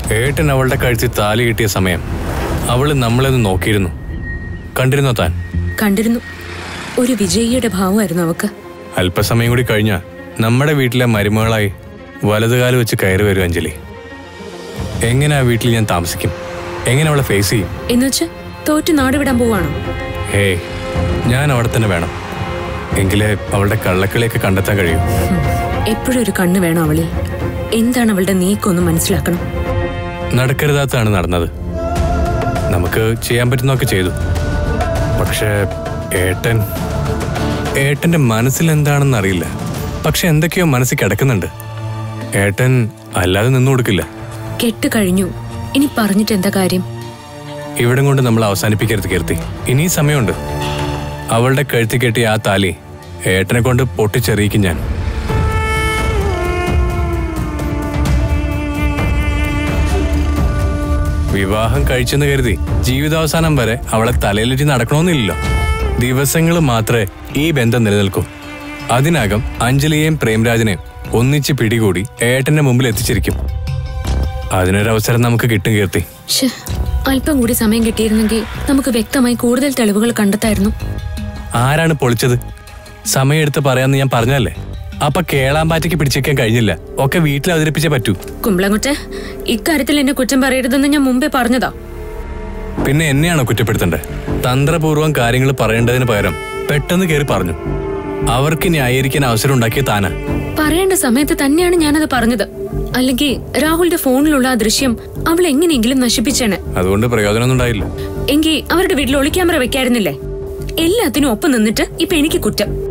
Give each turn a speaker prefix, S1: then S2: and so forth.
S1: ഏട്ടൻ അവളുടെ കഴുത്തിൽ താലി കിട്ടിയ സമയം അവള് നമ്മളെന്ന് നോക്കിയിരുന്നു കണ്ടിരുന്നോ താൻ
S2: കണ്ടിരുന്നു ഒരു വിജയിയുടെ ഭാവമായിരുന്നു അവക്ക്
S1: അല്പസമയം കൂടി കഴിഞ്ഞ നമ്മുടെ വീട്ടിലെ മരുമകളായി വലതുകാല് വെച്ച് കയറി വരും അഞ്ജലി എങ്ങനെ ആ വീട്ടിൽ ഞാൻ താമസിക്കും എങ്ങനെ അവളെ ഫേസ് ചെയ്യും
S2: എന്നുവെച്ച് തോറ്റു നാടുവിടാൻ പോവാണോ
S1: ഹേയ് ഞാൻ അവിടെ തന്നെ വേണം എങ്കിലേ അവളുടെ കള്ളക്കളിയൊക്കെ കണ്ടെത്താൻ കഴിയൂ
S2: എപ്പോഴും ഒരു കണ്ണ് വേണം അവളിൽ എന്താണ് അവളുടെ നീക്കൊന്ന് മനസ്സിലാക്കണം
S1: നടക്കരുതാത്താണ് നടന്നത് നമുക്ക് ചെയ്യാൻ പറ്റുന്നതൊക്കെ ചെയ്തു പക്ഷേ ഏട്ടൻ ഏട്ടന്റെ മനസ്സിൽ എന്താണെന്ന് അറിയില്ല പക്ഷെ എന്തൊക്കെയോ മനസ്സിൽ കിടക്കുന്നുണ്ട് ഏട്ടൻ അല്ലാതെ നിന്നു കൊടുക്കില്ല
S2: കെട്ട് കഴിഞ്ഞു ഇനി പറഞ്ഞിട്ട് എന്താ കാര്യം
S1: ഇവിടം കൊണ്ട് നമ്മൾ അവസാനിപ്പിക്കരുത് കീർത്തി ഇനി സമയമുണ്ട് അവളുടെ കഴുത്തി കെട്ടിയ ആ താലി ഏട്ടനെ കൊണ്ട് പൊട്ടിച്ചെറിയിക്കും ഞാൻ വിവാഹം കഴിച്ചെന്ന് കരുതി ജീവിതാവസാനം വരെ അവളെ തലയിലിറ്റി നടക്കണമെന്നില്ലല്ലോ ദിവസങ്ങൾ മാത്രമേ ഈ ബന്ധം നിലനിൽക്കൂ അതിനകം അഞ്ജലിയെയും പ്രേംരാജനെയും ഒന്നിച്ച് പിടികൂടി ഏട്ടന്റെ മുമ്പിൽ എത്തിച്ചിരിക്കും അതിനൊരവസരം നമുക്ക് കിട്ടും കീർത്തി
S2: ശ്ശേ, അല്പം കൂടി സമയം കിട്ടിയിരുന്നെങ്കിൽ നമുക്ക് വ്യക്തമായി കൂടുതൽ തെളിവുകൾ കണ്ടെത്തായിരുന്നു
S1: ആരാണ് പൊളിച്ചത് സമയമെടുത്ത് പറയാന്ന് ഞാൻ പറഞ്ഞല്ലേ അപ്പൊ കേളാമ്പാറ്റയ്ക്ക് പിടിച്ചേക്കാൻ കഴിഞ്ഞില്ല ഒക്കെ വീട്ടിൽ അവതരിപ്പിച്ചേ പറ്റൂ
S2: കുമ്പളങ്കുട്ടെ ഇക്കാര്യത്തിൽ എന്നെ കുറ്റം പറയരുതെന്ന് ഞാൻ മുമ്പേ പറഞ്ഞതാ
S1: പിന്നെ എന്നെയാണോ കുറ്റപ്പെടുത്തേണ്ടത് തന്ത്രപൂർവ്വം കാര്യങ്ങൾ പറയേണ്ടതിന് പകരം പെട്ടെന്ന് കയറി പറഞ്ഞു അവർക്ക് ന്യായീകരിക്കാൻ അവസരം ഉണ്ടാക്കിയ താനാ
S2: പറയേണ്ട സമയത്ത് തന്നെയാണ് ഞാനത് പറഞ്ഞത് അല്ലെങ്കിൽ രാഹുലിന്റെ ഫോണിലുള്ള ആ ദൃശ്യം അവൾ എങ്ങനെയെങ്കിലും നശിപ്പിച്ചേനെ
S1: അതുകൊണ്ട് പ്രയോജനമൊന്നും ഉണ്ടായില്ല
S2: എങ്കിൽ അവരുടെ വീട്ടിൽ ഒളിക്യാമറ വെക്കായിരുന്നില്ലേ എല്ലാത്തിനും ഒപ്പം നിന്നിട്ട് ഇപ്പൊ എനിക്ക് കുറ്റം